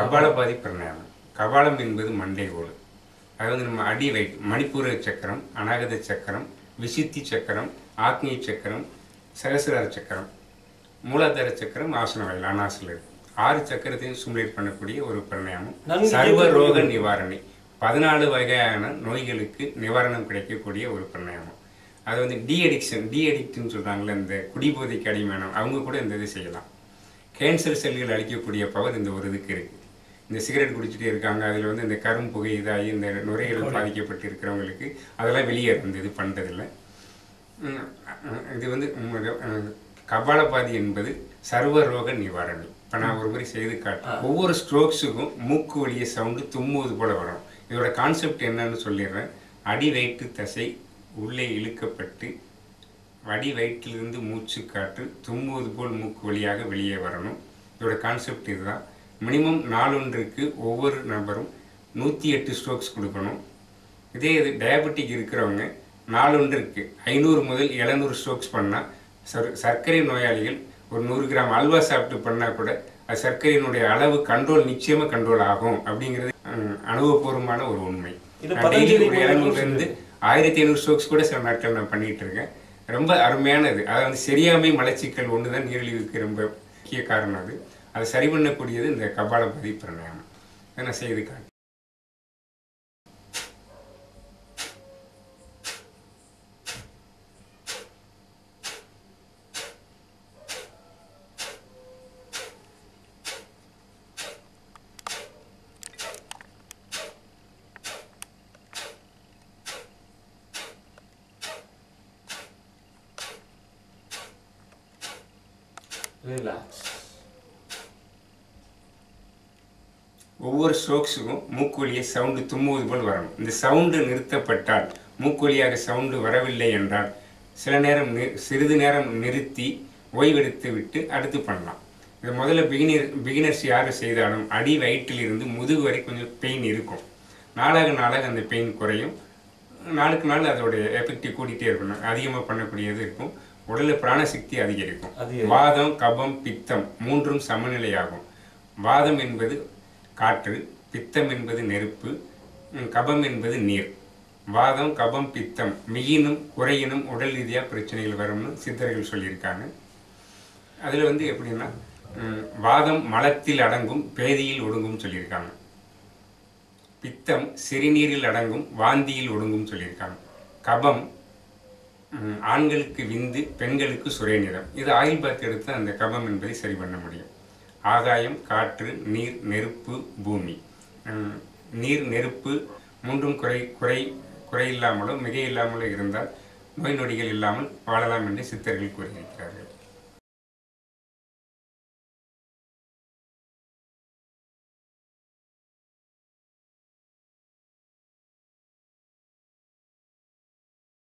கபாலபாதி பிரணாயாமம் கபாலம் என்பது மண்டை ஓடு அதாவது நம்ம அடி வைட் மணிப்பூர சக்கரம் அநாகத சக்கரம் விசுத்தி சக்கரம் ஆக்னிய சக்கரம் சகசிரார சக்கரம் மூலாதார சக்கரம் ஆசன வயல் அனாசில் இருக்கு ஆறு சக்கரத்தையும் சுமலேட் பண்ணக்கூடிய ஒரு பிரணாயாமம் நன்கு சர்வ ரோக நிவாரணி பதினாலு வகையான நோய்களுக்கு நிவாரணம் கிடைக்கக்கூடிய ஒரு பிரணாயாமம் அது வந்து டி அடிக்ஷன் டி அடிக்ட்னு சொல்கிறாங்களே இந்த குடிபோதைக்கு அடிமையான அவங்க கூட இந்த இது செய்யலாம் கேன்சர் செல்கள் அழிக்கக்கூடிய பவர் இந்த ஒரு இதுக்கு இருக்குது இந்த சிகரெட் குடிச்சிட்டே இருக்காங்க அதில் வந்து இந்த கரும்புகை இதாகி இந்த நுரையீரல் பாதிக்கப்பட்டு இருக்கிறவங்களுக்கு அதெல்லாம் வெளியே இந்த இது பண்ணுறதில்ல உம், அஹ், இது வந்து உம், அஹ், கபாலபாதி என்பது சர்வ ரோக நிவாரணி இப்போ நான் ஒரு முறை செய்து காட்டுறேன் ஒவ்வொரு ஸ்ட்ரோக்ஸுக்கும் மூக்கு வழிய சவுண்டு தும்முவது போல வரும் இதோட கான்செப்ட் என்னன்னு சொல்லிடுறேன் அடி வயிற்று தசை உள்ளே இழுக்கப்பட்டு வடி வயிற்றிலிருந்து மூச்சு காற்று தும்முவது போல் மூக்கு வழியாக வெளியே வரணும் இதோட கான்செப்ட் இதுதான் மினிமம் நாளொன்றுக்கு ஒவ்வொரு நபரும் நூற்றி எட்டு ஸ்ட்ரோக்ஸ் கொடுக்கணும் இதே இது டயபெட்டிக் இருக்கிறவங்க நாளொன்றுக்கு ஐநூறு முதல் எழுநூறு ஸ்ட்ரோக்ஸ் பண்ணால் சர் சர்க்கரை நோயாளிகள் ஒரு நூறு கிராம் அல்வா சாப்பிட்டு பண்ணால் கூட அது சர்க்கரையினுடைய அளவு கண்ட்ரோல் நிச்சயமாக கண்ட்ரோல் ஆகும் அப்படிங்கிறது அஹ், அனுபவபூர்வமான ஒரு உண்மை இது நான் daily பதஞ்சலி ஒரு மூலமா எழுநூறுலேருந்து ஆயிரத்தி ஐநூறு ஸ்ட்ரோக்ஸ் கூட சில நாட்கள் நான் பண்ணிட்டு இருக்கேன் ரொம்ப அருமையானது அதாவது வந்து சரியாமை மலச்சிக்கல் ஒன்று தான் நீரிழிவுக்கு ரொம்ப முக்கிய காரணம் அது அதை சரி பண்ணக்கூடியது இந்த கபாலபதி பிரணாயாமம் இதை நான் செய்து காட்டுறேன் ரிலாக்ஸ் ஒவ்வொரு ஸ்ட்ரோக்ஸுக்கும் மூக்கு வழியே சவுண்டு தும்முவது போல் வரணும் இந்த சவுண்டு நிறுத்தப்பட்டால் மூக்கு வழியாக சவுண்டு வரவில்லை என்றால் சில நேரம் நி- சிறிது நேரம் நிறுத்தி ஓய்வெடுத்து விட்டு அடுத்து பண்ணலாம் இது முதல்ல பிகினர் பிகினர்ஸ் யார் செய்தாலும் அடி வயிற்றிலிருந்து முதுகு வரை கொஞ்சம் பெயின் இருக்கும் நாளாக நாளாக அந்த பெயின் குறையும் நாளுக்கு நாள் அதோடைய எஃபெக்டிவ் கூட்டிகிட்டே இருக்கணும் அதிகமாக பண்ணக்கூடியது இருக்கும் உடலில் பிராணசக்தி அதிகரிக்கும் அதிகரிக்கும். வாதம் கபம் பித்தம் மூன்றும் சமநிலையாகும் வாதம் என்பது காற்று பித்தம் என்பது நெருப்பு ம், கபம் என்பது நீர் வாதம் கபம் பித்தம் மிகினும் குறையினும் உடல் ரீதியாக பிரச்சனைகள் வரும்னு சித்தர்கள் சொல்லியிருக்காங்க அதில் வந்து எப்படின்னா ம், வாதம் மலத்தில் அடங்கும் பேதியில் ஒடுங்கும் சொல்லியிருக்காங்க பித்தம் சிறுநீரில் அடங்கும் வாந்தியில் ஒடுங்கும் சொல்லியிருக்காங்க கபம் ம், ஆண்களுக்கு விந்து பெண்களுக்கு சுரேநிறம் இது ஆயில் பாத் எடுத்து அந்த கபம் என்பதை சரி பண்ண முடியும் ஆகாயம் காற்று நீர் நெருப்பு பூமி ம், நீர் நெருப்பு மூன்றும் குறை குறை குறை இல்லாமலோ மிகை இல்லாமலோ இருந்தால் நோய் நொடிகள் இல்லாமல் வாழலாம் என்று சித்தர்கள் கூறியிருக்கிறார்கள்